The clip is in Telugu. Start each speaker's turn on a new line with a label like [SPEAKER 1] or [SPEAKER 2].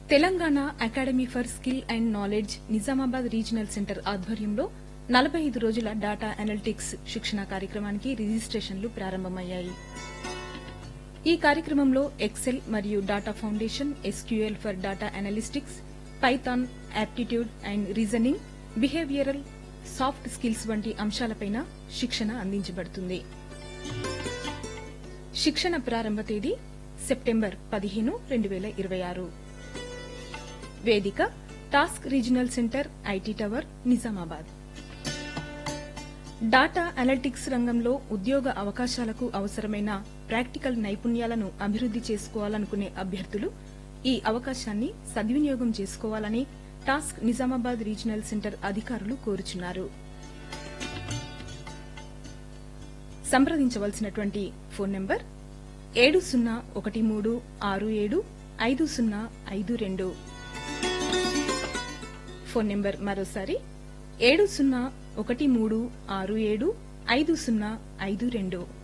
[SPEAKER 1] Telangana academy for skill and knowledge Nizamabad regional centre ఆధ్వర్యంలో నలభై ఐదు రోజుల డాటా అనలిటిక్స్ శిక్షణ కార్యక్రమానికి రిజిస్టేషన్లు ప్రారంభమయ్యాయి ఈ కార్యక్రమంలో ఎక్సెల్ మరియు data foundation SQL for data analytics Python aptitude and reasoning behavioural soft skills వంటి అంశాలపైన శిక్షణ అందించబడుతుంది శిక్షణ ప్రారంభ తేదీ సెప్టెంబర్ పదిహేను రెండు వేల ఇరవై ఆరు వేదిక TASK regional centre IT tower Nizamabad data analytics రంగంలో ఉద్యోగ అవకాశాలకు అవసరమైన ప్రాక్టికల్ నైపుణ్యాలను అభివృద్ది చేసుకోవాలనుకునే అభ్యర్థులు ఈ అవకాశాన్ని సద్వినియోగం చేసుకోవాలని టాస్క్ నిజామాబాద్ రీజనల్ సెంటర్ అధికారులు కోరుచున్నారు సంప్రదించవలసినటువంటి ఫోన్ నంబర్ ఏడు సున్నా ఒకటి మూడు ఆరు ఏడు ఐదు సున్నా ఐదు రెండు ఫోన్ నెంబర్ మరోసారి ఏడు సున్నా ఒకటి మూడు ఆరు ఏడు ఐదు సున్నా ఐదు రెండు